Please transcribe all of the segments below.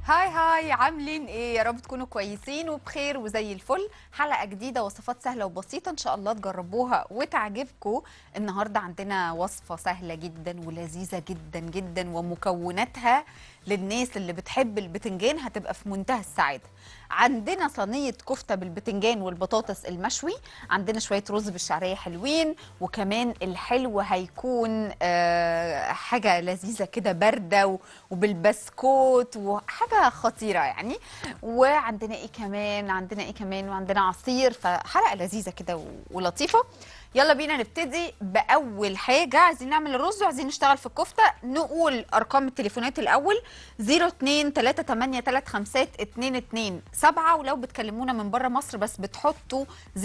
هاي هاي عاملين ايه يا رب تكونوا كويسين وبخير وزي الفل حلقه جديده وصفات سهله وبسيطه ان شاء الله تجربوها وتعجبكم النهارده عندنا وصفه سهله جدا ولذيذه جدا جدا ومكوناتها للناس اللي بتحب البتنجان هتبقى في منتهى السعاده عندنا صينيه كفته بالبتنجان والبطاطس المشوي عندنا شويه رز بالشعريه حلوين وكمان الحلو هيكون آه، حاجه لذيذه كده بارده و- وبالبسكوت وحاجه خطيره يعني وعندنا ايه كمان عندنا ايه كمان وعندنا عصير فحلقه لذيذه كده و- ولطيفه يلا بينا نبتدي باول حاجه عايزين نعمل الرز وعايزين نشتغل في الكفته نقول ارقام التليفونات الاول 02 38 35 22 7 ولو بتكلمونا من بره مصر بس بتحطوا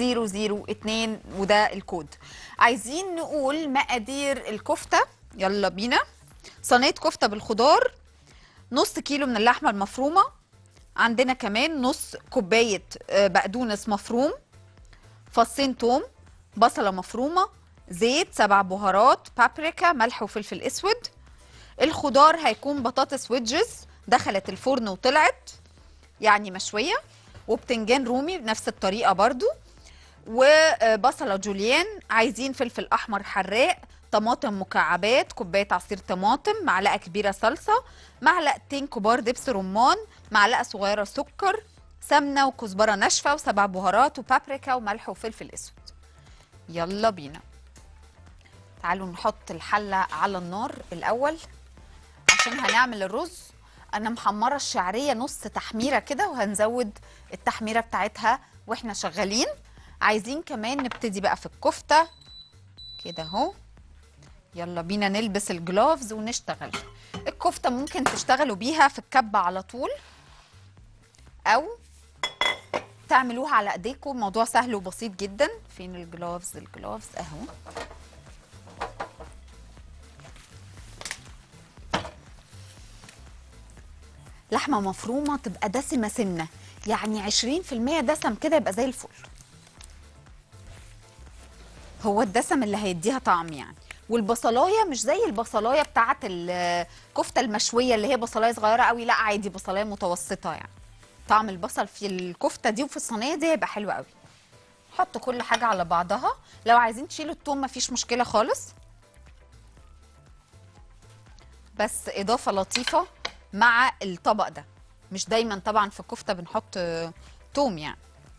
002 وده الكود عايزين نقول مقادير الكفته يلا بينا صينيه كفته بالخضار نص كيلو من اللحمه المفرومه عندنا كمان نص كوبايه آه، بقدونس مفروم فصين توم بصله مفرومه زيت سبع بهارات بابريكا ملح وفلفل اسود الخضار هيكون بطاطس ويدجز دخلت الفرن وطلعت يعني مشويه وبتنجان رومي بنفس الطريقه برضو وبصله جوليان عايزين فلفل احمر حراق طماطم مكعبات كوبايه عصير طماطم معلقه كبيره صلصه معلقتين كبار دبس رمان معلقه صغيره سكر سمنه وكزبره ناشفه وسبع بهارات وبابريكا وملح وفلفل اسود يلا بينا تعالوا نحط الحله على النار الاول عشان هنعمل الرز انا محمره الشعريه نص تحميره كده وهنزود التحميره بتاعتها واحنا شغالين عايزين كمان نبتدي بقى في الكفته كده اهو يلا بينا نلبس الجلوفز ونشتغل الكفته ممكن تشتغلوا بيها في الكبه على طول او تعملوها على ايديكم موضوع سهل وبسيط جدا فين الجلوفز الجلوفز اهو لحمه مفرومه تبقى دسمه سنه يعني 20% دسم كده يبقى زي الفل هو الدسم اللي هيديها طعم يعني والبصلايه مش زي البصلايه بتاعه الكفته المشويه اللي هي بصلايه صغيره قوي لا عادي بصلايه متوسطه يعني طعم البصل في الكفته دي وفي الصينيه دي هيبقى حلو قوي حطوا كل حاجه على بعضها لو عايزين تشيلوا التوم مفيش مشكله خالص بس اضافه لطيفه مع الطبق ده مش دايما طبعا في الكفته بنحط آه، توم يعني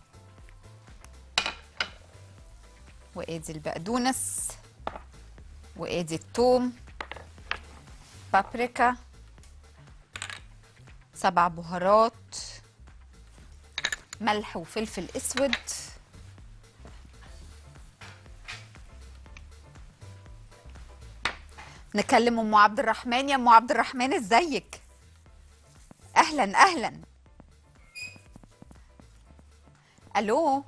وادي البقدونس وادي التوم بابريكا سبع بهارات ملح وفلفل اسود نكلم ام عبد الرحمن يا ام عبد الرحمن ازيك اهلا اهلا الو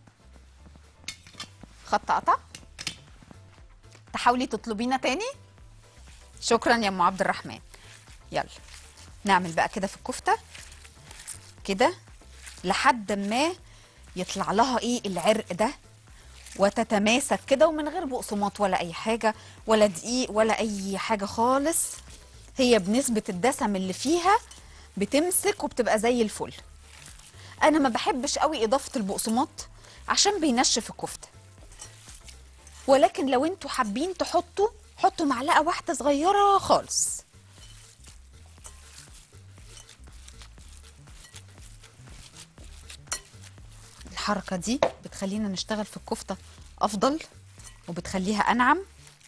خط قطع تحاولي تطلبينا تاني شكرا يا ام عبد الرحمن يلا نعمل بقى كده في الكفته كده لحد ما يطلع لها ايه العرق ده وتتماسك كده ومن غير بقسماط ولا اي حاجه ولا دقيق ولا اي حاجه خالص هي بنسبه الدسم اللي فيها بتمسك وبتبقى زي الفل انا ما بحبش قوي اضافه البقسماط عشان بينشف الكفته ولكن لو انتوا حابين تحطوا حطوا معلقه واحده صغيره خالص الحركه دي بتخلينا نشتغل في الكفته افضل وبتخليها انعم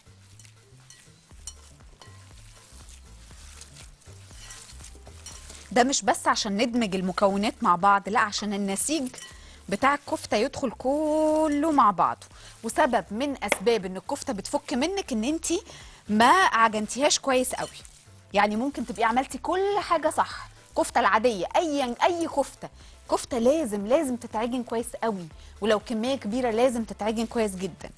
ده مش بس عشان ندمج المكونات مع بعض لا عشان النسيج بتاع الكفته يدخل كله مع بعضه وسبب من اسباب ان الكفته بتفك منك ان انت ما عجنتيهاش كويس قوي يعني ممكن تبقي عملتي كل حاجه صح كفته العاديه اي اي كفته كفته لازم لازم تتعجن كويس قوي ولو كميه كبيره لازم تتعجن كويس جدا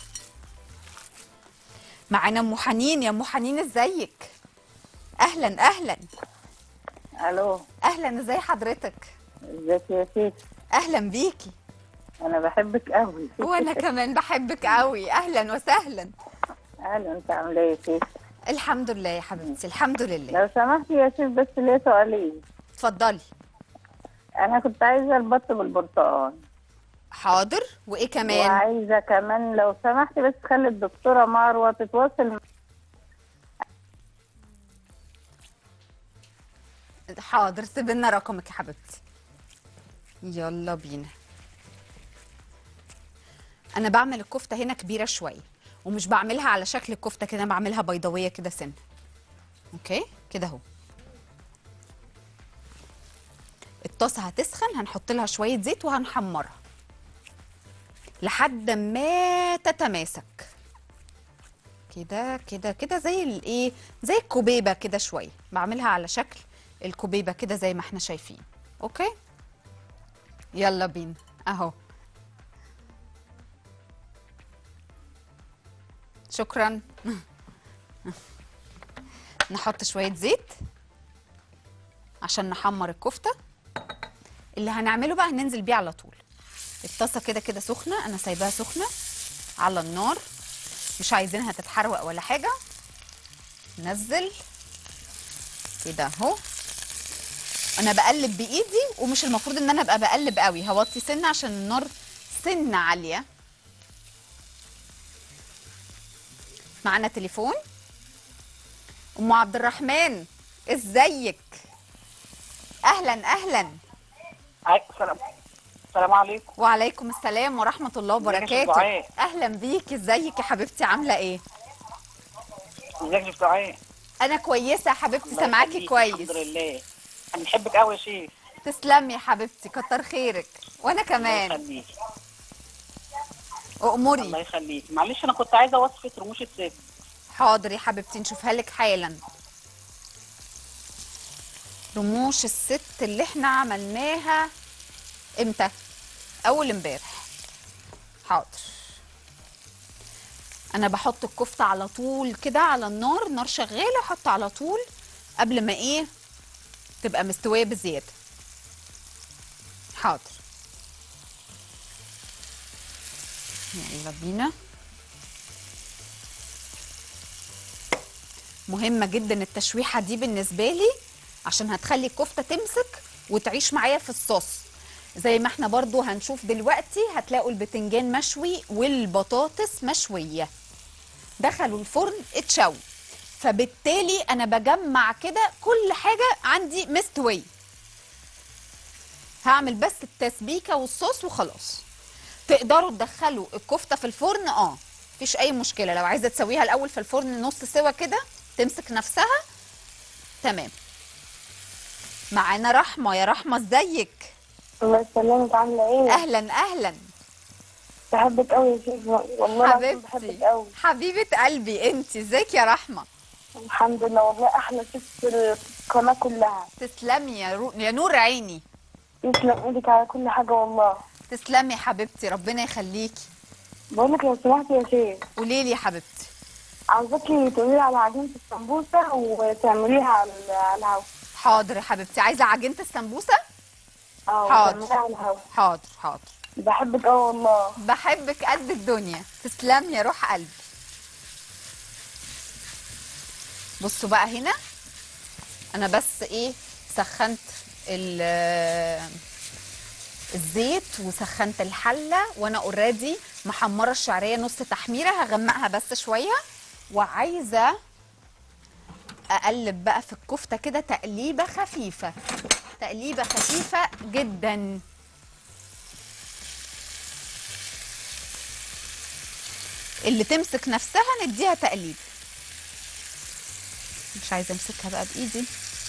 معانا ام حنين يا ام حنين ازيك اهلا اهلا الو اهلا ازي حضرتك ازيك يا سيدي اهلا بيكي انا بحبك قوي وانا كمان بحبك قوي اهلا وسهلا اهلا انت عامله ايه يا سيدي الحمد لله يا حبيبتي الحمد لله لو سمحتي يا سيدي بس ليا سؤالين اتفضلي انا كنت عايزه البط بالبرتقال حاضر وايه كمان وعايزه كمان لو سمحتي بس خلي الدكتوره مروه تتواصل حاضر سيب لنا رقمك يا حبيبتي يلا بينا انا بعمل الكفته هنا كبيره شويه ومش بعملها على شكل الكفته كده بعملها بيضاويه كده سنه اوكي كده اهو الطاسه هتسخن هنحط لها شويه زيت وهنحمرها لحد ما تتماسك كده كده كده زي الايه زي الكوبيبه كده شويه بعملها على شكل الكوبيبه كده زي ما احنا شايفين اوكي يلا بينا اهو شكرا نحط شويه زيت عشان نحمر الكفته اللي هنعمله بقى هننزل بيه على طول الطاسه كده كده سخنه انا سايباها سخنه على النار مش عايزينها تتحرق ولا حاجه نزل كده اهو انا بقلب بايدي ومش المفروض ان انا ابقى بقلب قوي هوطي سنه عشان النار سنه عاليه معانا تليفون ام عبد الرحمن ازيك اهلا اهلا عليكم السلام السلام عليكم وعليكم السلام ورحمه الله ازيك يا شيخ وبركاته دعاء؟ اهلا بيك ازيك يا حبيبتي عامله ايه ازيك يا دعاء انا كويسه يا حبيبتي الله سامعاكي يخليك، كويس الحمد لله انا بحبك قوي يا شيخ تسلمي يا حبيبتي كتر خيرك وانا الله كمان يخليك اموري الله يخليك معلش انا كنت عايزه وصفه رموش الست حاضر يا حبيبتي نشوفها لك حالا رموش الست اللي احنا عملناها امتى اول امبارح حاضر انا بحط الكفته على طول كده على النار نار شغاله احط على طول قبل ما ايه تبقى مستويه بزياده حاضر يلا بينا مهمة جدا التشويحة دي بالنسبة لي عشان هتخلي الكفتة تمسك وتعيش معايا في الصوص زي ما احنا برضو هنشوف دلوقتي هتلاقوا البتنجان مشوي والبطاطس مشوية دخلوا الفرن اتشوي فبالتالي انا بجمع كده كل حاجة عندي مستوية هعمل بس التسبيكة والصوص وخلاص تقدروا تدخلوا الكفته في الفرن اه مفيش اي مشكله لو عايزه تسويها الاول في الفرن نص سوا كده تمسك نفسها تمام معانا رحمه يا رحمه ازيك الله يسلمك عاملة ايه؟ اهلا اهلا بحبك قوي يا شيخ والله العظيم بحبك حبيبتي قوي حبيبه قلبي انت ازيك يا رحمه الحمد لله والله احلى ست في القناة كلها تسلمي يا, رو... يا نور عيني يسلم ايدك على كل حاجة والله تسلمي يا حبيبتي ربنا يخليكي بقول لك لو سمحت يا شيخ قولي لي يا حبيبتي عاوزاكي تقولي لي على عجينة السمبوسة وتعمليها على على الهوا حاضر يا حبيبتي عايزه عجينه السمبوسه اه حاضر. وتعمليها على الهوا حاضر حاضر بحبك قوي والله بحبك قد الدنيا تسلمي يا روح قلبي بصوا بقى هنا انا بس ايه سخنت ال- الزيت وسخنت الحله وانا اوريدي محمره الشعريه نص تحميره هغمقها بس شويه وعايزه اقلب بقى في الكفته كده تقليبه خفيفه تقليبه خفيفه جدا اللي تمسك نفسها نديها تقليب مش عايزه امسكها بقى بايدي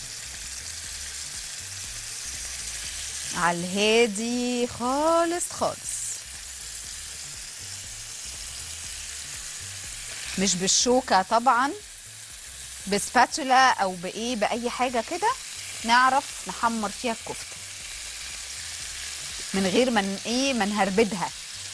على الهادي خالص خالص مش بالشوكه طبعا بسباتولا او بايه باي حاجه كده نعرف نحمر فيها الكفته من غير ما ن- ايه ما نهربدها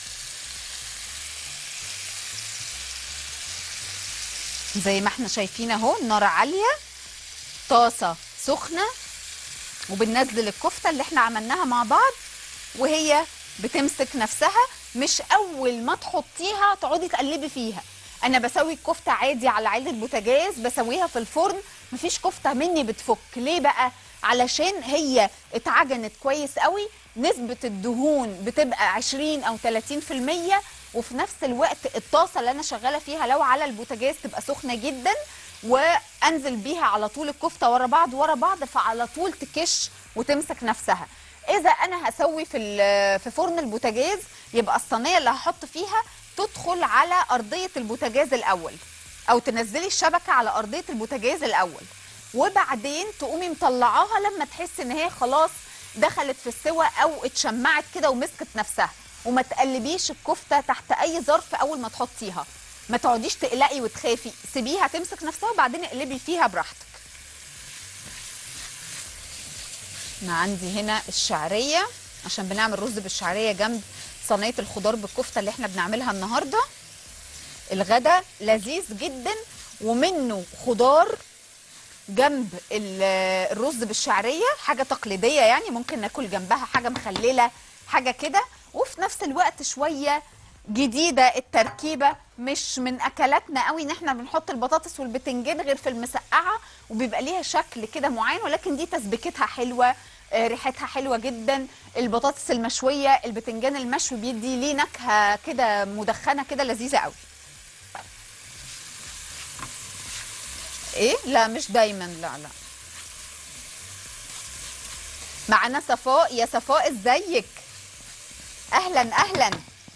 زي ما احنا شايفين اهو النار عاليه طاسه سخنه وبننزل الكفته اللي احنا عملناها مع بعض وهي بتمسك نفسها مش اول ما تحطيها تقعدي تقلبي فيها انا بسوي الكفته عادي على عين البوتاجاز بسويها في الفرن مفيش كفته مني بتفك ليه بقى علشان هي اتعجنت كويس قوي نسبة الدهون بتبقى 20 أو 30% وفي نفس الوقت الطاسة اللي أنا شغالة فيها لو على البوتاجاز تبقى سخنة جدا وأنزل بيها على طول الكفتة ورا بعض ورا بعض فعلى طول تكش وتمسك نفسها إذا أنا هسوي في ال- في فرن البوتاجاز يبقى الصينية اللي هحط فيها تدخل على أرضية البوتاجاز الأول أو تنزلي الشبكة على أرضية البوتاجاز الأول وبعدين تقومي مطلعاها لما تحسي ان هي خلاص دخلت في السوى او اتشمعت كده ومسكت نفسها وما تقلبيش الكفته تحت اي ظرف اول ما تحطيها ما تقعديش تقلقي وتخافي سيبيها تمسك نفسها وبعدين اقلبي فيها براحتك انا عندي هنا الشعريه عشان بنعمل رز بالشعريه جنب صينيه الخضار بالكفته اللي احنا بنعملها النهارده الغدا لذيذ جدا ومنه خضار جنب ال- الرز بالشعريه حاجه تقليديه يعني ممكن ناكل جنبها حاجه مخلله حاجه كده وفي نفس الوقت شويه جديده التركيبه مش من اكلاتنا قوي ان احنا بنحط البطاطس والبتنجان غير في المسقعه وبيبقى ليها شكل كده معين ولكن دي تسبيكتها حلوه آه، ريحتها حلوه جدا البطاطس المشويه البتنجان المشوي بيدي ليه نكهه كده مدخنه كده لذيذه قوي ايه لا مش دايما لا لا معانا صفاء يا صفاء ازيك اهلا اهلا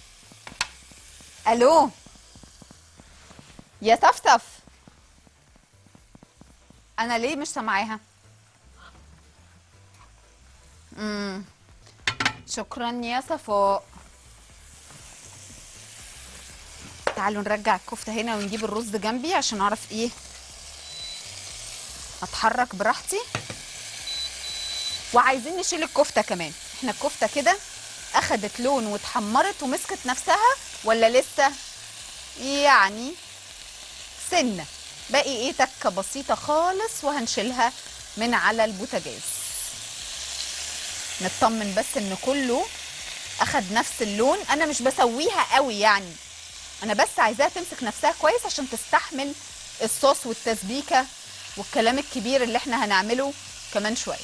الو يا صفصف انا ليه مش سامعاها امم شكرا يا صفاء تعالوا نرجع الكفته هنا ونجيب الرز جنبي عشان اعرف ايه اتحرك براحتي وعايزين نشيل الكفته كمان احنا الكفته كده اخدت لون واتحمرت ومسكت نفسها ولا لسه يعني سنه باقي ايه تكه بسيطه خالص وهنشيلها من على البوتاجاز نطمن بس ان كله اخد نفس اللون انا مش بسويها قوي يعني انا بس عايزاها تمسك نفسها كويس عشان تستحمل الصوص والتسبيكه والكلام الكبير اللي احنا هنعمله كمان شويه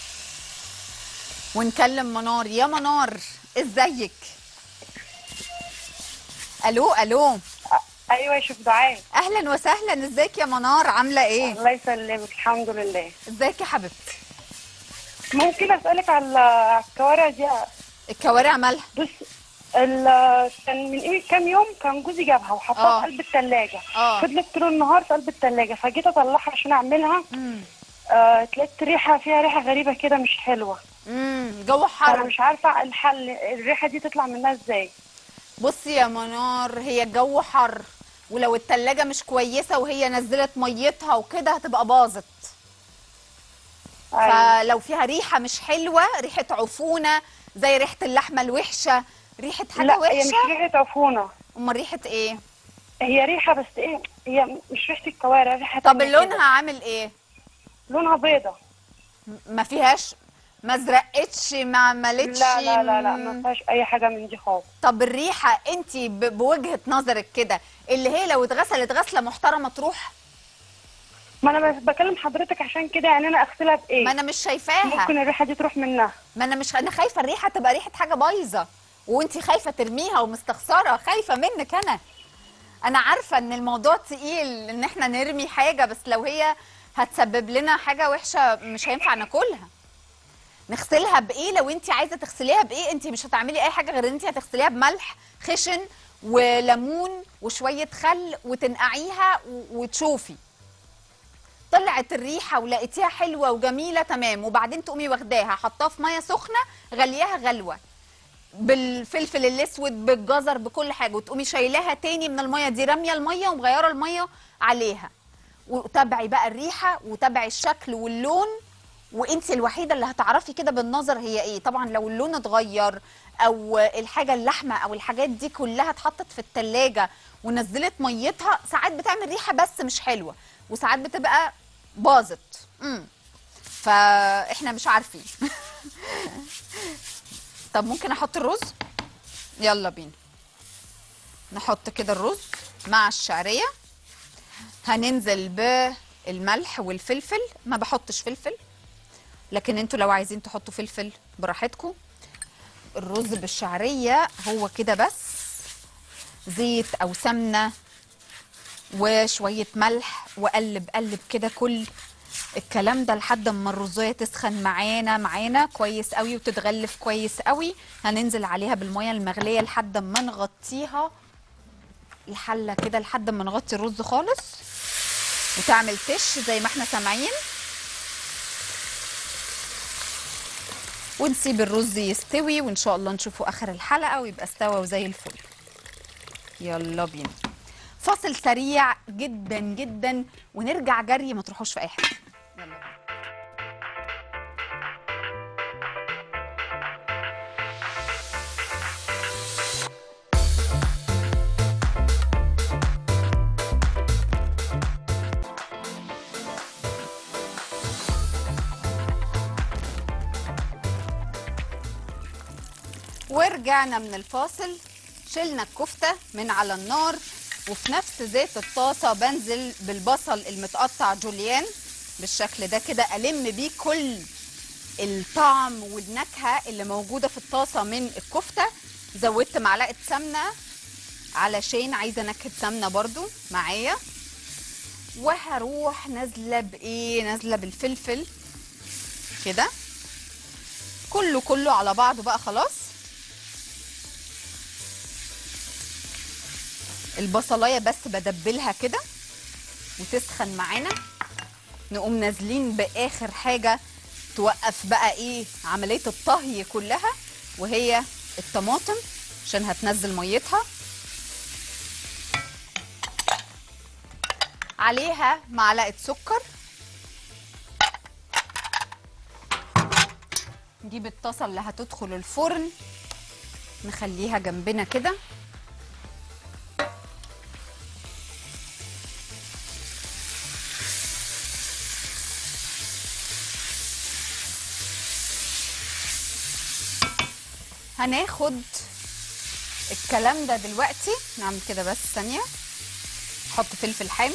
ونكلم منار يا منار ازيك الو الو ايوه شوف دعاء اهلا وسهلا ازيك يا منار عامله ايه الله يسلمك الحمد لله ازيك يا حبيبتي ممكن اسالك على على الكوارع دي الكوارع مالها بص ال- كان من قيمة كام يوم كان جوزي جابها وحطها آه. في قلب التلاجة آه. فضلت طول النهار في قلب التلاجة فجيت اطلعها عشان اعملها امم آه تلاقيت ريحة فيها ريحة غريبة كده مش حلوة امم جو انا حر مش عارفة الحل الريحة دي تطلع منها ازاي بصي يا منار هي الجو حر ولو التلاجة مش كويسة وهي نزلت ميتها وكده هتبقى باظت أيوة. فلو فيها ريحة مش حلوة ريحة عفونة زي ريحة اللحمة الوحشة ريحة حاجة لا هي مش وحشة ريحة عفونة امال ريحة ايه هي ريحة بس ايه هي مش ريحة الكوارع ريحة طب تانية لونها كده. عامل ايه لونها بيضة م- ما فيهاش ما زرقتش ما عملتش لا لا لا لا م- ما فيهاش اي حاجة من دي خالص طب الريحة انت ب- بوجهة نظرك كده اللي هي لو اتغسلت غسلة محترمة تروح ما انا بس بكلم حضرتك عشان كده يعني انا اغسلها بايه ما انا مش شايفاها ممكن الريحة دي تروح منها ما انا مش انا خايفه الريحه تبقى ريحه حاجه بايظه وانت خايفه ترميها ومستخسره خايفه منك انا انا عارفه ان الموضوع تقيل ان احنا نرمي حاجه بس لو هي هتسبب لنا حاجه وحشه مش هينفع ناكلها نغسلها بايه لو انت عايزه تغسليها بايه انت مش هتعملي اي حاجه غير ان انت هتغسليها بملح خشن وليمون وشويه خل وتنقعيها و- وتشوفي طلعت الريحه ولقيتيها حلوه وجميله تمام وبعدين تقومي واخداها حطاها في ميه سخنه غلياها غلوه بالفلفل الاسود بالجزر بكل حاجه وتقومي شايلاها تاني من الميه دي راميه الميه ومغيره الميه عليها وتابعي بقى الريحه وتابعي الشكل واللون وانت الوحيده اللي هتعرفي كده بالنظر هي ايه طبعا لو اللون اتغير او الحاجه اللحمه او الحاجات دي كلها اتحطت في التلاجة ونزلت ميتها ساعات بتعمل ريحه بس مش حلوه وساعات بتبقى باظت امم فاحنا مش عارفين طب ممكن احط الرز يلا بينا نحط كده الرز مع الشعريه هننزل بالملح والفلفل ما بحطش فلفل لكن انتوا لو عايزين تحطوا فلفل براحتكم الرز بالشعريه هو كده بس زيت او سمنه وشويه ملح وقلب قلب كده كل الكلام ده لحد ما الرزايه تسخن معانا معانا كويس قوي وتتغلف كويس قوي هننزل عليها بالميه المغليه لحد ما نغطيها الحله كده لحد ما نغطي الرز خالص وتعمل تش زي ما احنا سامعين ونسيب الرز يستوي وان شاء الله نشوفه اخر الحلقه ويبقى استوى وزي الفل يلا بينا فاصل سريع جدا جدا ونرجع جري ما تروحوش في اي حته يلا بينا. ورجعنا من الفاصل شلنا الكفتة من على النار وفي نفس زيت الطاسة بنزل بالبصل المتقطع جوليان بالشكل ده كده ألم بيه كل الطعم والنكهة اللي موجودة في الطاسة من الكفتة زودت معلقة سمنة علشان عايزة نكهة سمنة برضو معايا وهروح نازلة بإيه نازلة بالفلفل كده كله كله على بعضه بقى خلاص البصلايه بس بدبلها كده وتسخن معانا نقوم نازلين باخر حاجه توقف بقى ايه عمليه الطهي كلها وهي الطماطم عشان هتنزل ميتها عليها معلقه سكر نجيب الطاسه اللي هتدخل الفرن نخليها جنبنا كده هناخد الكلام ده دلوقتي نعمل كده بس ثانية نحط فلفل حامي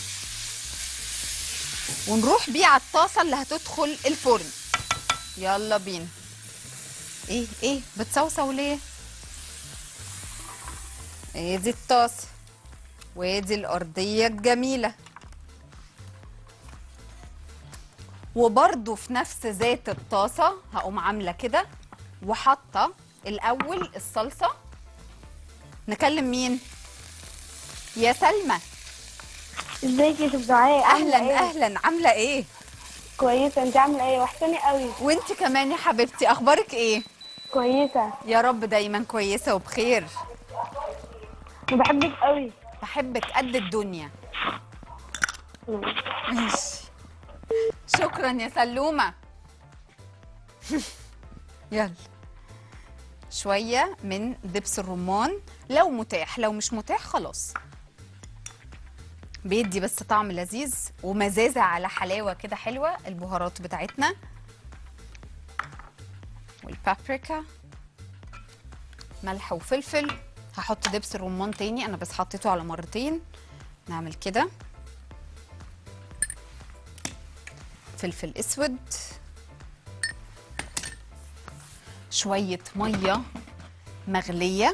ونروح بيه على الطاسة اللي هتدخل الفرن يلا بينا ايه ايه بتصوصو ليه ايه دي الطاسة ودي الأرضية الجميلة وبرضو في نفس ذات الطاسة هقوم عاملة كده وحاطة الأول الصلصة نكلم مين؟ يا سلمى ازيك يا ست دعاء عاملة أهلا ايه؟ أهلا عاملة إيه؟ كويسة انت عاملة ايه؟ وحشاني قوي وانت كمان يا حبيبتي أخبارك إيه؟ كويسة يا رب دايما كويسة وبخير وبحبك قوي بحبك قد الدنيا ماشي شكرا يا سلومة يلا شوية من دبس الرمان لو متاح لو مش متاح خلاص بيدي بس طعم لذيذ ومزازة على حلاوة كده حلوة البهارات بتاعتنا والبابريكا ملح وفلفل هحط دبس الرمان تاني انا بس حطيته على مرتين نعمل كده فلفل اسود شوية مية مغلية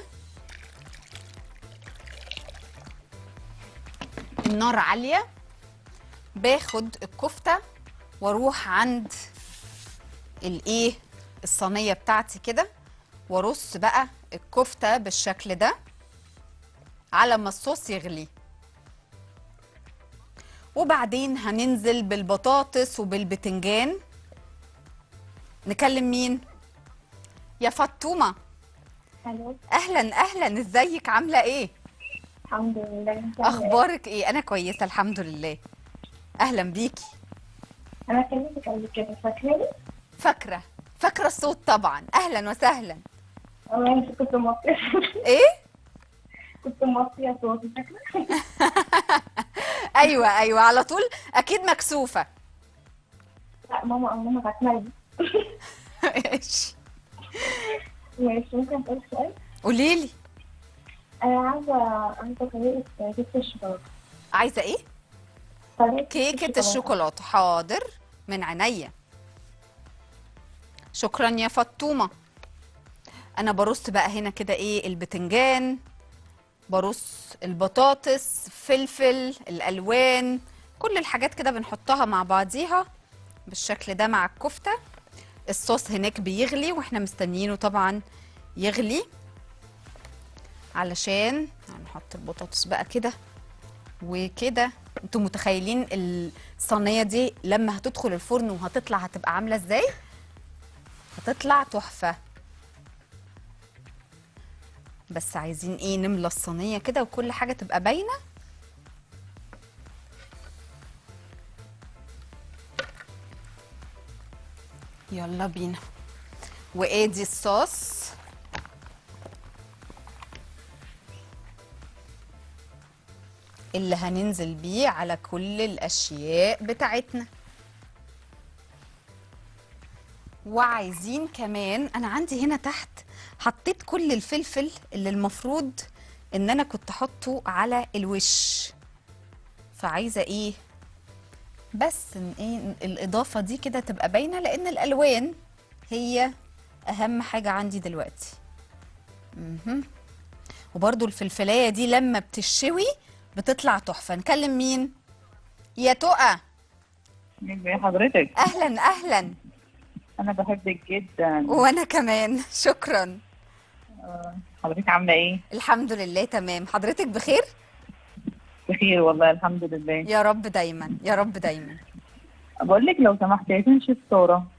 النار عالية باخد الكفتة واروح عند الايه الصينية بتاعتي كده وارص بقى الكفتة بالشكل ده على ما الصوص يغلي وبعدين هننزل بالبطاطس وبالبتنجان نكلم مين يا فطومة الو اهلا اهلا ازيك عاملة ايه الحمد لله انت عاملة ايه؟ اخبارك ايه انا كويسة الحمد لله اهلا بيكي انا كلمتك قبل كده فاكراني؟ فاكرة فاكرة الصوت طبعا اهلا وسهلا انا انت كنت مصرية ايه كنت مصرية صوتي فاكرة؟ ايوه ايوه على طول اكيد مكسوفة لا ماما ماما كانت مريضة ماشي ماشي ممكن اسألك سؤال؟ قوليلي انا عايزة عايزة طريقة كيكة الشوكولاتة عايزة ايه طريقة كيكة الشوكولاتة حاضر من عينيا شكرا يا فطومه انا برص بقى هنا كده ايه البتنجان برص البطاطس فلفل الالوان كل الحاجات كده بنحطها مع بعضيها بالشكل ده مع الكفته الصوص هناك بيغلي واحنا مستنيينه طبعا يغلي علشان هنحط البطاطس بقى كده وكده انتوا متخيلين الصينيه دي لما هتدخل الفرن وهتطلع هتبقى عامله ازاي هتطلع تحفه بس عايزين ايه نملى الصينيه كده وكل حاجه تبقى باينه يلا بينا وادي الصوص اللي هننزل بيه على كل الاشياء بتاعتنا وعايزين كمان انا عندي هنا تحت حطيت كل الفلفل اللي المفروض ان انا كنت احطه على الوش فعايزه ايه بس ان ايه الاضافه دي كده تبقى باينه لان الالوان هي اهم حاجه عندي دلوقتي مهم. وبرده الفلفلايه دي لما بتشوي بتطلع تحفه نكلم مين يا تقى يا حضرتك اهلا اهلا انا بحبك جدا وانا كمان شكرا حضرتك عامله ايه الحمد لله تمام حضرتك بخير بخير والله الحمد لله يا رب دايما يا رب دايما بقول لك لو سمحتي عايزين شيف ساره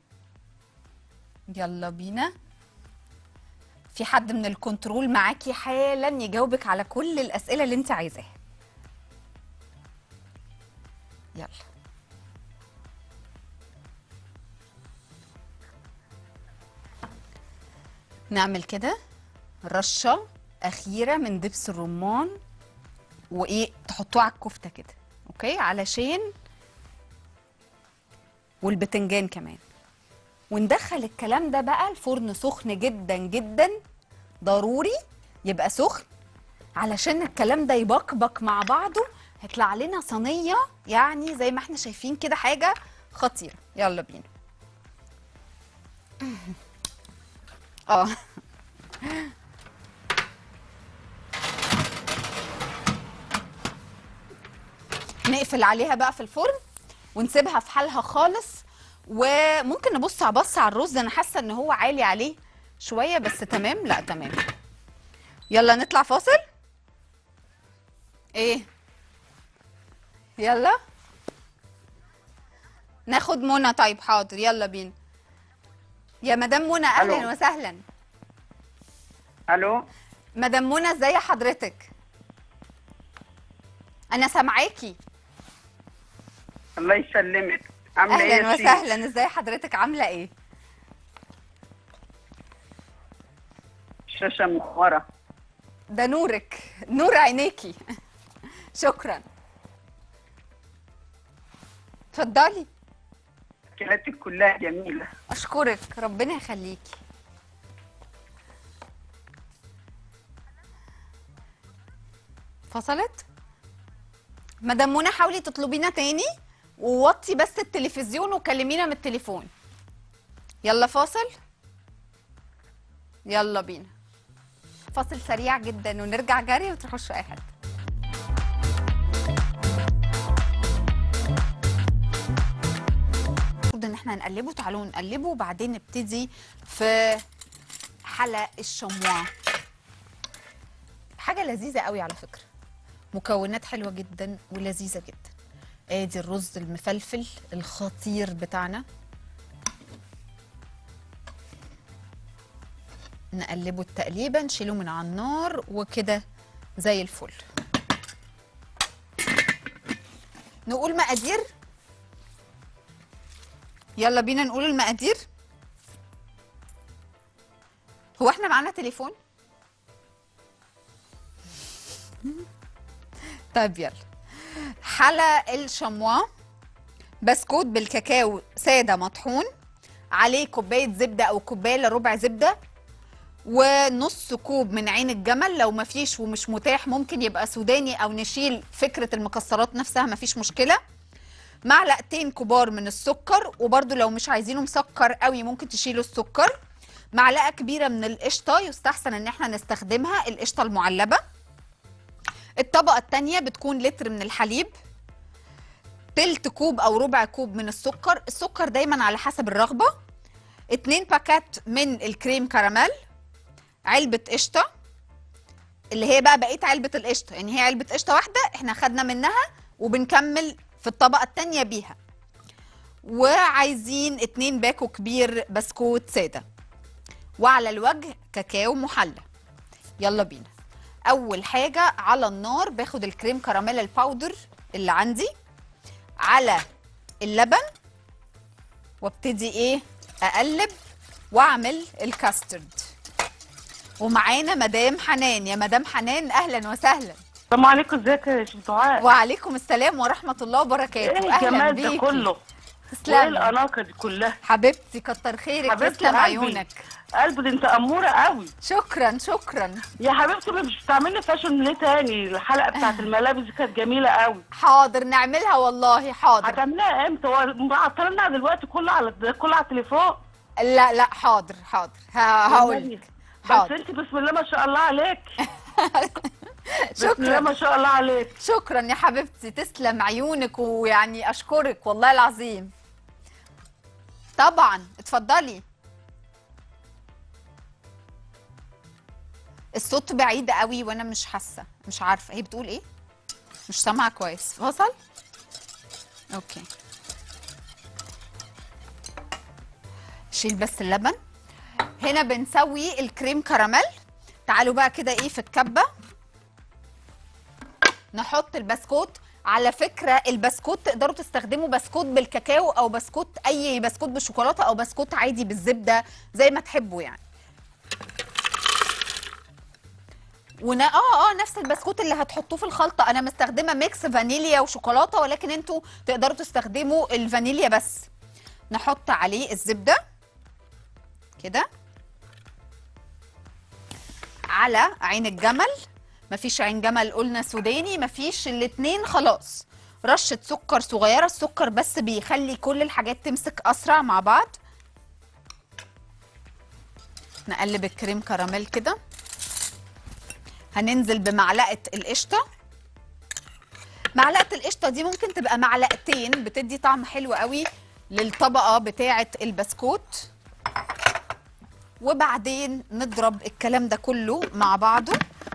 يلا بينا في حد من الكنترول معاكي حالا يجاوبك على كل الأسئلة اللي انت عايزاها يلا نعمل كده رشة أخيرة من دبس الرمان وإيه تحطوه على الكفتة كده أوكي علشان والبتنجان كمان وندخل الكلام ده بقى الفرن سخن جدا جدا ضروري يبقى سخن علشان الكلام ده يبقبق مع بعضه هيطلع لنا صينيه يعني زي ما احنا شايفين كده حاجه خطيره يلا بينا اه نقفل عليها بقى في الفرن ونسيبها في حالها خالص وممكن نبص على بص على الرز انا حاسه ان هو عالي عليه شويه بس تمام لا تمام يلا نطلع فاصل ايه يلا ناخد منى طيب حاضر يلا بينا يا مدام منى اهلا ألو. وسهلا الو مدام منى ازي حضرتك انا سامعاكي الله يسلمك عامله ايه اهلا يا شيخ وسهلا ازي حضرتك عامله ايه الشاشه منوره ده نورك نور عينيكي شكرا اتفضلي اكلاتك كلها جميله اشكرك ربنا يخليكي فصلت مدام منى حاولي تطلبينا تاني ووطي بس التلفزيون وكلمينا من التليفون يلا فاصل يلا بينا فاصل سريع جدا ونرجع جري وتروحوش اي حد المفروض ان احنا نقلبه تعالوا نقلبه وبعدين نبتدي في حلق الشموع حاجه لذيذه قوي على فكره مكونات حلوه جدا ولذيذه جدا ادي الرز المفلفل الخطير بتاعنا نقلبه التقليبه نشيله من على النار وكده زي الفل نقول مقادير يلا بينا نقول المقادير هو احنا معانا تليفون طيب يلا حلى الشموا بسكوت بالكاكاو ساده مطحون عليه كوبايه زبده او كوبايه الا ربع زبده ونص كوب من عين الجمل لو مفيش ومش متاح ممكن يبقى سوداني او نشيل فكره المكسرات نفسها مفيش مشكله معلقتين كبار من السكر وبرده لو مش عايزينه مسكر قوي ممكن تشيلوا السكر معلقه كبيره من القشطه يستحسن ان احنا نستخدمها القشطه المعلبه الطبقه الثانيه بتكون لتر من الحليب تلت كوب او ربع كوب من السكر السكر دايما على حسب الرغبه اتنين باكات من الكريم كراميل علبه قشطه اللي هي بقى بقيه علبه القشطه يعني هي علبه قشطه واحده احنا خدنا منها وبنكمل في الطبقه الثانيه بيها وعايزين اتنين باكو كبير بسكوت ساده وعلى الوجه كاكاو محلى يلا بينا اول حاجه على النار باخد الكريم كراميل الباودر اللي عندي على اللبن وابتدي ايه اقلب واعمل الكاسترد ومعانا مدام حنان يا مدام حنان اهلا وسهلا السلام عليكم ازيك يا شيخ دعاء وعليكم السلام ورحمه الله وبركاته ايه اهلا الجمال ده بيكي كله وايه تسلمي الاناقه دي كلها حبيبتي كتر خيرك حبيبتي تسلم قلبي. عيونك قلبي دي انت اموره قوي شكرا شكرا يا حبيبتي مش بتعملي فاشن ليه تاني الحلقه بتاعت الملابس دي كانت جميله قوي حاضر نعملها والله حاضر هتعمليها امتى هو معطلنا دلوقتي كله على كله على التليفون لا لا حاضر حاضر هقول والنبي. بس حاضر انت بسم الله ما شاء الله عليك بسم الله شكرا ما شاء الله عليك شكرا يا حبيبتي تسلم عيونك ويعني اشكرك والله العظيم طبعا اتفضلي الصوت بعيد قوي وانا مش حاسه مش عارفه هي بتقول ايه مش سامعه كويس فصل اوكي شيل بس اللبن هنا بنسوي الكريم كراميل تعالوا بقى كده ايه في الكبه نحط البسكوت على فكرة البسكوت تقدروا تستخدموا بسكوت بالكاكاو او بسكوت اي بسكوت بالشوكولاتة او بسكوت عادي بالزبدة زي ما تحبوا يعني ونا اه اه نفس البسكوت اللي هتحطوه في الخلطة انا مستخدمة ميكس فانيليا وشوكولاتة ولكن انتوا تقدروا تستخدموا الفانيليا بس نحط عليه الزبدة كده على عين الجمل مفيش عين جمل قلنا سوداني مفيش الاتنين خلاص رشة سكر صغيرة السكر بس بيخلي كل الحاجات تمسك أسرع مع بعض نقلب الكريم كراميل كده هننزل بمعلقة القشطة معلقة القشطة دي ممكن تبقى معلقتين بتدي طعم حلو قوي للطبقة بتاعة البسكوت وبعدين نضرب الكلام ده كله مع بعضه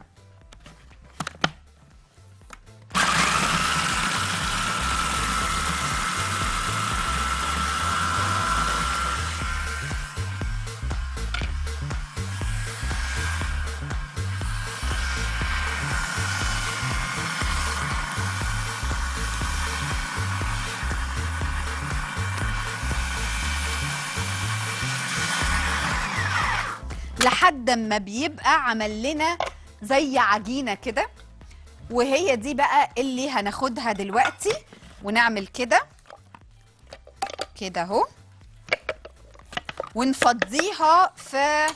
لحد ما بيبقى عمل لنا زي عجينه كده وهي دي بقى اللي هناخدها دلوقتي ونعمل كده كده اهو ونفضيها في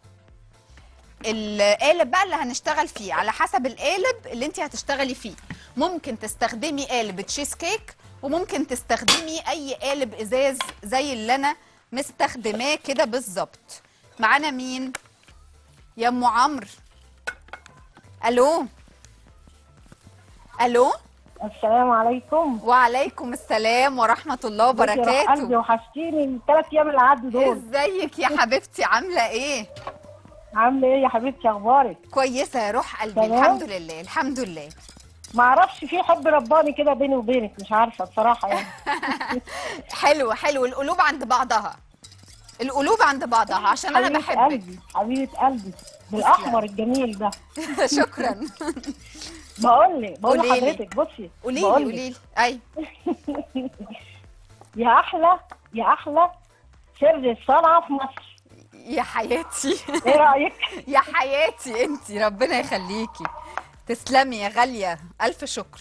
القالب بقى اللي هنشتغل فيه على حسب القالب اللي انت هتشتغلي فيه ممكن تستخدمي قالب تشيز كيك وممكن تستخدمي اي قالب ازاز زي اللي انا مستخدماه كده بالظبط معانا مين يا ام عمرو الو الو السلام عليكم وعليكم السلام ورحمه الله قلبي وبركاته وحشتيني الثلاث ايام اللي عدوا دول ازيك يا حبيبتي عامله ايه عامله ايه يا حبيبتي اخبارك كويسه يا روح قلبي تمام. الحمد لله الحمد لله ما اعرفش في حب رباني كده بيني وبينك مش عارفه بصراحه يعني حلو حلو القلوب عند بعضها القلوب عند بعضها عشان انا حبيبة بحبك قلبي حبيبه قلبي بالاحمر الجميل ده شكرا بقول لك بقول قوليلي. لحضرتك بصي قولي لي بقول لك، قولي لي اي يا احلى يا احلى سر الصنعه في مصر يا حياتي ايه رايك يا حياتي انت ربنا يخليكي تسلمي يا غاليه الف شكر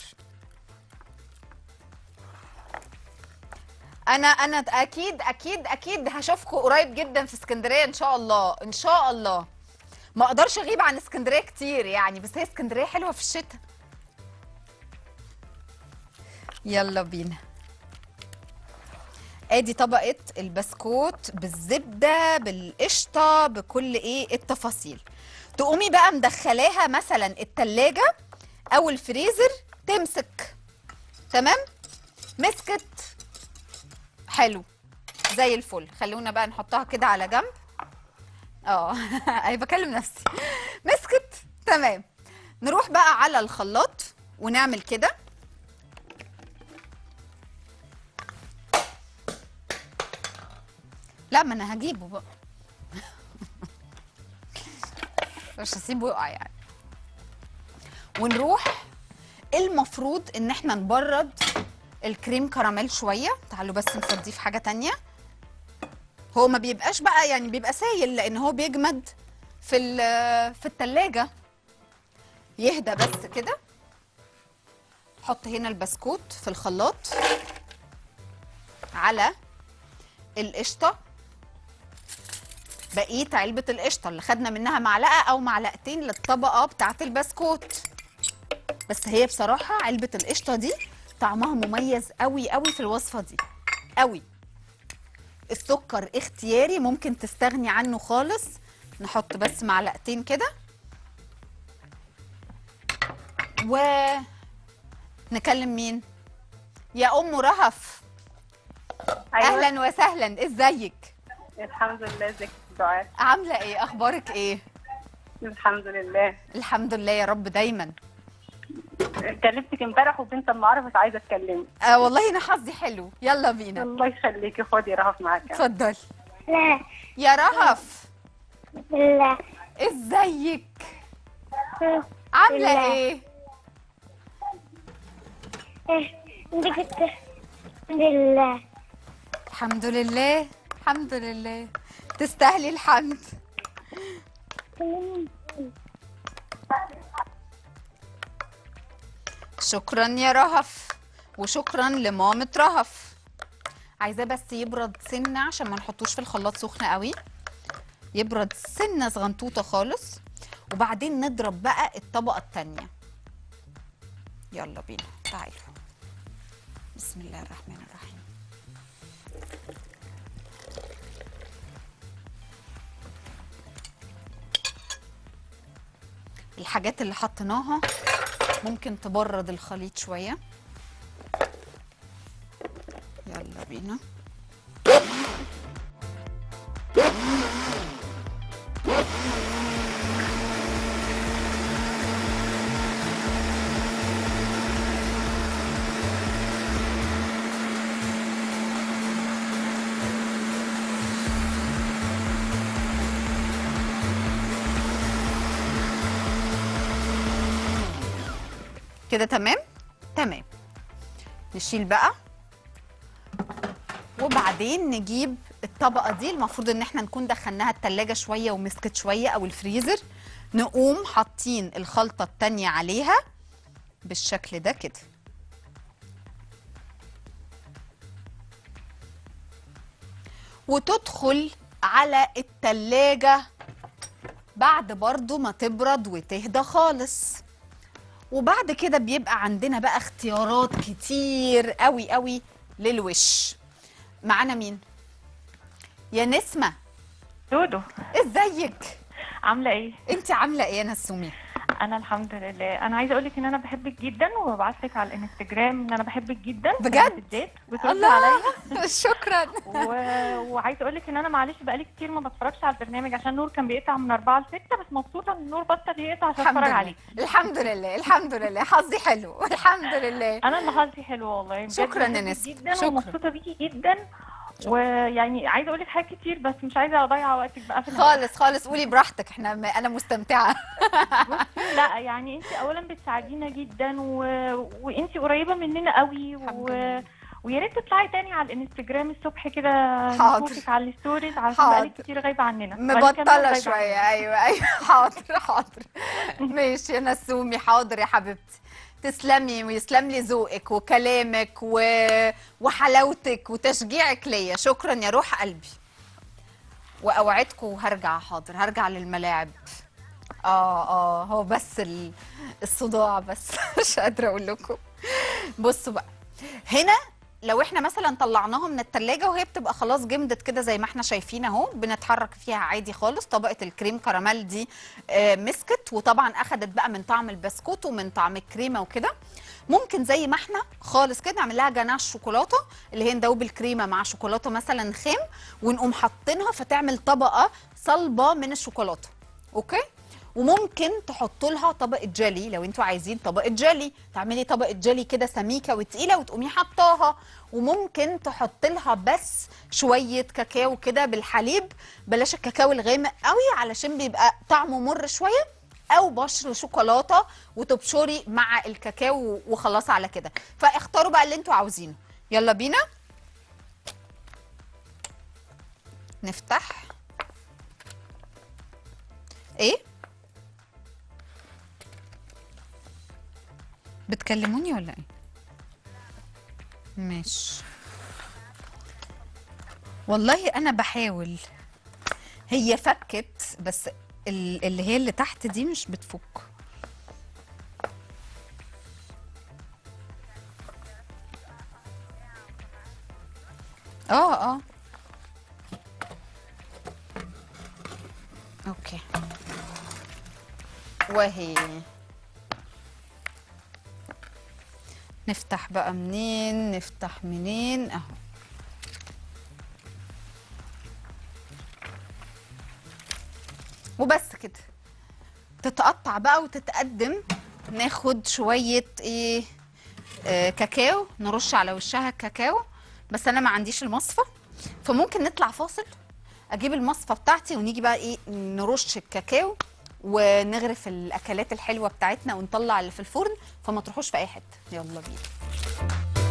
انا انا اكيد اكيد اكيد هشوفكم قريب جدا في اسكندريه ان شاء الله ان شاء الله ما اقدرش اغيب عن اسكندريه كتير يعني بس هي اسكندريه حلوه في الشتاء يلا بينا ادي طبقه البسكوت بالزبده بالقشطه بكل ايه التفاصيل تقومي بقى مدخلاها مثلا التلاجة او الفريزر تمسك تمام مسكت حلو زي الفل خلونا بقى نحطها كده على جنب اه اي بكلم نفسي مسكت تمام نروح بقى على الخلاط ونعمل كده لا ما انا هجيبه بقى مش هسيبه يقع يعني ونروح المفروض ان احنا نبرد الكريم كراميل شويه تعالوا بس نفضيه في حاجه تانية هو ما بيبقاش بقى يعني بيبقى سايل لان هو بيجمد في ال- في التلاجة يهدى بس كده حط هنا البسكوت في الخلاط على القشطه بقيه علبه القشطه اللي خدنا منها معلقه او معلقتين للطبقه بتاعه البسكوت بس هي بصراحه علبه القشطه دي طعمها مميز قوي قوي في الوصفه دي قوي السكر اختياري ممكن تستغني عنه خالص نحط بس معلقتين كده و نكلم مين يا ام رهف أيوة. اهلا وسهلا ازيك الحمد لله ازيك يا دعاء عامله ايه اخبارك ايه الحمد لله الحمد لله يا رب دايما كلمتك امبارح وبنت اما عرفت عايزه اتكلم آه والله انا حظي حلو يلا بينا الله يخليكي خدي رهف معاك اتفضلي لا يا رهف لا ازيك عامله لا. ايه انت كنت لله الحمد لله الحمد لله تستاهلي الحمد شكرا يا رهف وشكرا لمامة رهف عايزاه بس يبرد سنة عشان ما نحطوش في الخلاط سخن قوي يبرد سنة صغنطوطة خالص وبعدين نضرب بقى الطبقة التانية يلا بينا تعالوا بسم الله الرحمن الرحيم الحاجات اللي حطيناها ممكن تبرد الخليط شوية يلا بينا كده تمام تمام نشيل بقى وبعدين نجيب الطبقة دي المفروض ان احنا نكون دخلناها التلاجة شوية ومسكت شوية او الفريزر نقوم حاطين الخلطة التانية عليها بالشكل ده كده وتدخل على التلاجة بعد برضو ما تبرد وتهدى خالص وبعد كده بيبقى عندنا بقى اختيارات كتير قوي قوي للوش معانا مين يا نسمة دودو ازيك عامله ايه انت عامله ايه يا نسومي انا الحمد لله انا عايزه اقول لك ان انا بحبك جدا وببعت لك على الانستجرام ان انا بحبك جدا بجد؟ بالذات بتردي عليا شكرا و... وعايزه اقول لك ان انا معلش بقالي كتير ما بتفرجش على البرنامج عشان نور كان بيقطع من 4 ل 6 بس مبسوطه ان نور بطل يقطع عشان الحمد اتفرج لله عليك الحمد لله الحمد لله حظي حلو الحمد لله انا اللي حظي حلو والله بجد شكراً يا بحبك نسمة، جدا شكراً. ومبسوطه بيكي جدا ويعني عايزه اقول لك حاجات كتير بس مش عايزه اضيع وقتك بقى في الهوا. خالص خالص قولي براحتك احنا انا مستمتعه لا يعني انت اولا بتساعدينا جدا و... وانت قريبه مننا قوي الحمد و... لله. ويا ريت تطلعي تاني على الانستجرام الصبح كده حاضر. نشوفك على الستوريز عشان حاضر. بقالك كتير غايبه عننا بقالك كام يوم مبطله غايبة شويه عننا. ايوه ايوه حاضر حاضر ماشي يا نسومي حاضر يا حبيبتي تسلمي ويسلم لي ذوقك وكلامك و... وحلاوتك وتشجيعك ليا شكرا يا روح قلبي واوعدكم هرجع حاضر هرجع للملاعب اه اه هو بس ال... الصداع بس مش قادره اقول لكم بصوا بقى هنا لو احنا مثلا طلعناها من التلاجة وهي بتبقى خلاص جمدت كده زي ما احنا شايفين اهو بنتحرك فيها عادي خالص طبقة الكريم كراميل دي آه، مسكت وطبعا اخدت بقى من طعم البسكوت ومن طعم الكريمة وكده ممكن زي ما احنا خالص كده نعمل لها جناش شوكولاته اللي هي ندوب الكريمه مع شوكولاته مثلا خام ونقوم حاطينها فتعمل طبقه صلبه من الشوكولاته اوكي وممكن تحطوا لها طبقه جيلي لو انتوا عايزين طبقه جيلي تعملي طبقه جيلي كده سميكه وتقيله وتقومي حطاها وممكن تحط لها بس شويه كاكاو كده بالحليب بلاش الكاكاو الغامق قوي علشان بيبقى طعمه مر شويه او بشر شوكولاته وتبشري مع الكاكاو وخلاص على كده فاختاروا بقى اللي انتوا عاوزينه يلا بينا نفتح ايه بتكلموني ولا ايه ماشي والله انا بحاول هي فكت بس ال- اللي هي اللي تحت دي مش بتفك اه اه اوكي وهي نفتح بقى منين نفتح منين اهو وبس كده تتقطع بقى وتتقدم ناخد شوية ايه آه كاكاو نرش على وشها الكاكاو بس انا ما عنديش المصفى فممكن نطلع فاصل اجيب المصفى بتاعتي ونيجي بقى ايه نرش الكاكاو ونغرف الاكلات الحلوه بتاعتنا ونطلع اللي في الفرن فما تروحوش في اي حته يلا بينا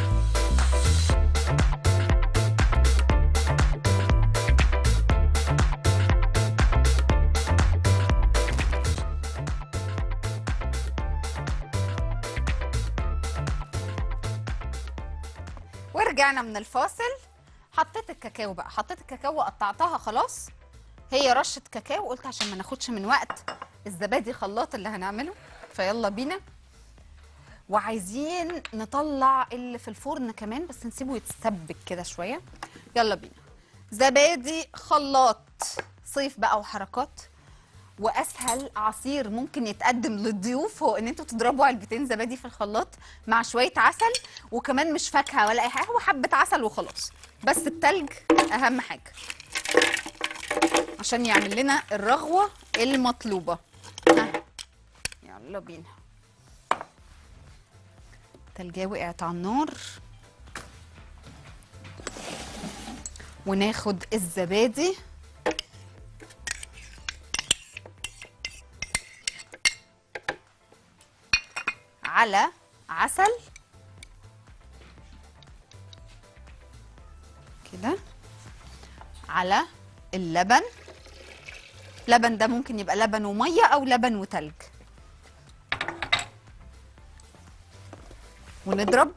ورجعنا من الفاصل حطيت الكاكاو بقى حطيت الكاكاو وقطعتها خلاص هي رشه كاكاو قلت عشان ما ناخدش من وقت الزبادي خلاط اللي هنعمله فيلا بينا وعايزين نطلع اللي في الفرن كمان بس نسيبه يتسبك كده شويه يلا بينا زبادي خلاط صيف بقى وحركات واسهل عصير ممكن يتقدم للضيوف هو ان انتوا تضربوا علبتين زبادي في الخلاط مع شويه عسل وكمان مش فاكهه ولا اي حاجه هو حبه عسل وخلاص بس التلج اهم حاجه عشان يعمل لنا الرغوه المطلوبه ها يلا بينا تلجاه وقعت على النار وناخد الزبادي على عسل كده على اللبن لبن ده ممكن يبقى لبن وميه او لبن وتلج ونضرب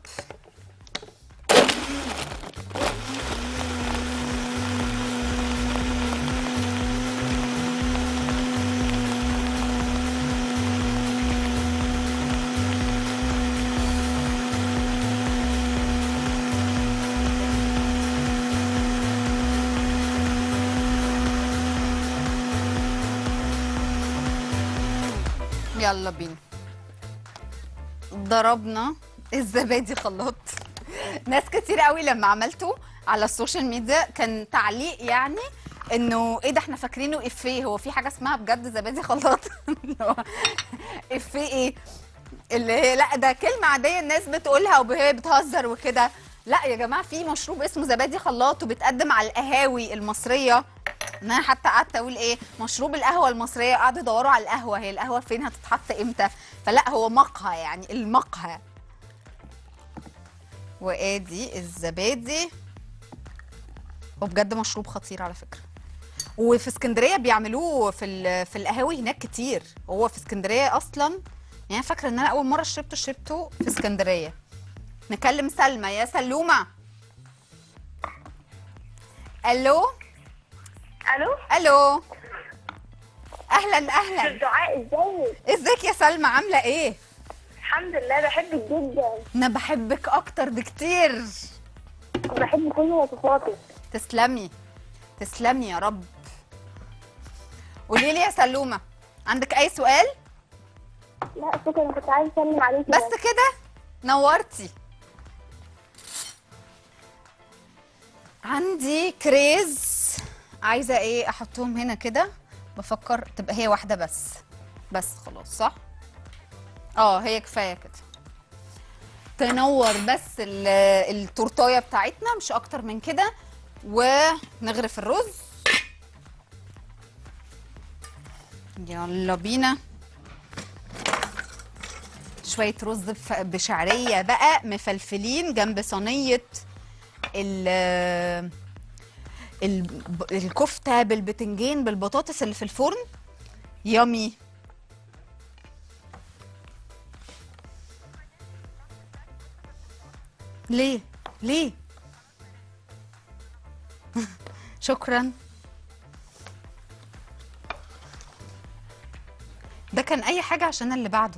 يلا بينا ضربنا الزبادي خلاط ناس كتير قوي لما عملته على السوشيال ميديا كان تعليق يعني انه ايه ده احنا فاكرينه افيه هو في حاجه اسمها بجد زبادي خلاط إنه افيه ايه اللي هي لا ده كلمه عاديه الناس بتقولها وهي بتهزر وكده لا يا جماعه في مشروب اسمه زبادي خلاط وبيتقدم على القهاوي المصريه ان انا حتى قعدت اقول ايه مشروب القهوه المصريه قعدوا يدوروا على القهوه هي القهوه فين هتتحط امتى فلا هو مقهى يعني المقهى وادي الزبادي وبجد مشروب خطير على فكره وفي اسكندريه بيعملوه في ال- في القهاوي هناك كتير هو في اسكندريه اصلا يعني أنا فاكره ان انا اول مره شربته شربته في اسكندريه نكلم سلمى يا سلومه الو الو الو اهلا اهلا دعاء ازيك ازيك يا سلمى عامله ايه الحمد لله بحبك جدا انا بحبك اكتر بكتير بحب كل وصفاتك تسلمي تسلمي يا رب قولي لي يا سلومه عندك اي سؤال لا شكرا كنت عايزه اسلم عليكي بس كده نورتي عندي كريز عايزه ايه احطهم هنا كده بفكر تبقى هي واحده بس بس خلاص صح اه هي كفايه كده تنور بس ال- التورتايه بتاعتنا مش اكتر من كده ونغرف الرز يلا بينا شويه رز بف- بشعريه بقى مفلفلين جنب صينيه ال ال- الكفته بالبتنجان بالبطاطس اللي في الفرن يامي ليه ليه شكرا ده كان اي حاجه عشان اللي بعده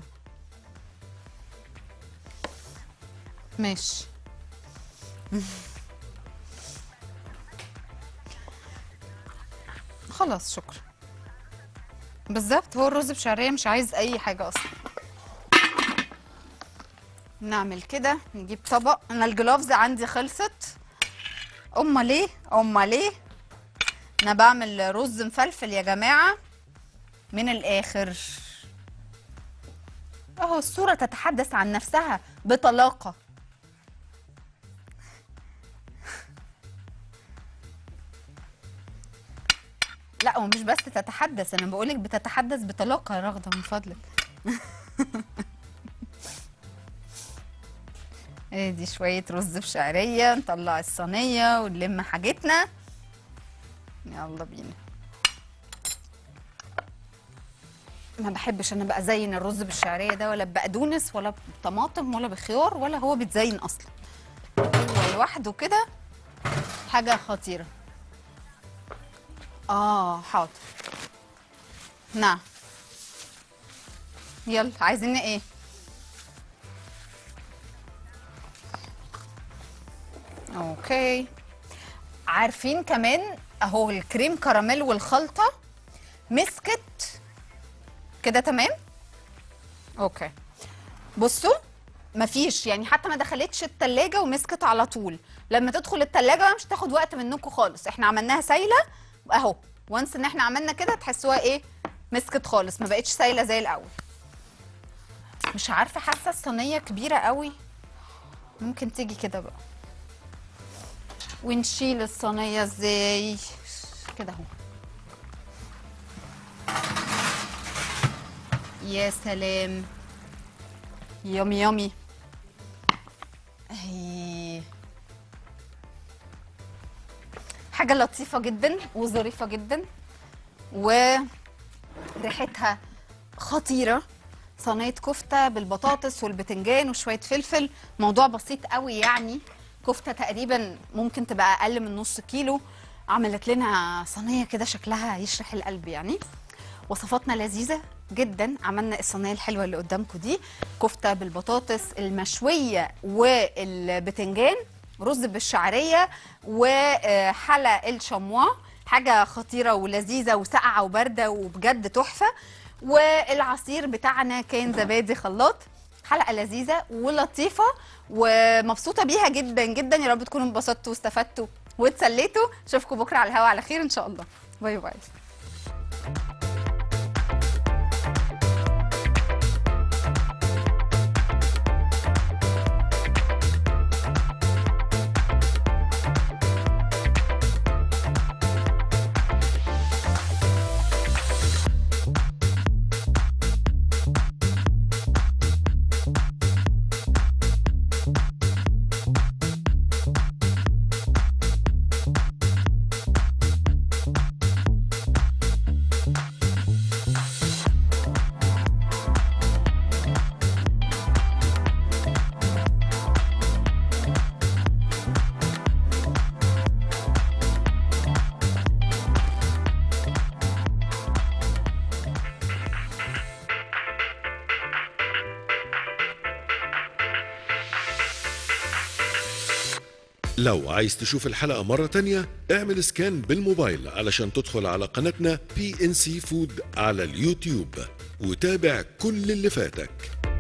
ماشي خلاص شكرا بالظبط هو الرز بشعريه مش عايز اي حاجه اصلا نعمل كده نجيب طبق انا الجلافز عندي خلصت امال ليه امال ليه انا بعمل رز مفلفل يا جماعه من الاخر اهو الصوره تتحدث عن نفسها بطلاقه لا ومش بس تتحدث انا بقولك بتتحدث بطلاقه يا رغده من فضلك ادي شويه رز بشعريه نطلع الصينيه ونلم حاجتنا يلا بينا ما بحبش انا بقى زين الرز بالشعريه ده ولا بقدونس ولا بطماطم ولا بخيار ولا هو بيتزين اصلا هو لوحده كده حاجه خطيره اه حاضر نعم يلا عايزين ايه اوكي عارفين كمان اهو الكريم كراميل والخلطه مسكت كده تمام اوكي بصوا مفيش يعني حتى ما دخلتش التلاجة ومسكت على طول لما تدخل التلاجة بقى مش تاخد وقت منكم خالص احنا عملناها سايله اهو وانس ان احنا عملنا كده تحسوها ايه مسكت خالص ما بقتش سايله زي الاول مش عارفه حاسه الصينيه كبيره قوي ممكن تيجي كده بقى ونشيل الصينيه ازاي كده اهو يا سلام يامي يامي اهي حاجة لطيفة جدا وظريفة جدا وريحتها خطيرة صينية كفتة بالبطاطس والبتنجان وشوية فلفل موضوع بسيط قوي يعني كفتة تقريبا ممكن تبقى أقل من نص كيلو عملت لنا صينية كده شكلها يشرح القلب يعني وصفاتنا لذيذة جدا عملنا الصينية الحلوة اللي قدامكم دي كفتة بالبطاطس المشوية والبتنجان رز بالشعرية وحلا الشموا حاجة خطيرة ولذيذة وساقعة وباردة وبجد تحفة والعصير بتاعنا كان زبادي خلاط حلقة لذيذة ولطيفة ومبسوطة بيها جدا جدا يا رب تكونوا انبسطتوا واستفدتوا واتسليتوا اشوفكم بكرة على الهوا على خير ان شاء الله باي باي لو عايز تشوف الحلقة مرة تانية اعمل سكان بالموبايل علشان تدخل على قناتنا بي ان سي فود على اليوتيوب وتابع كل اللي فاتك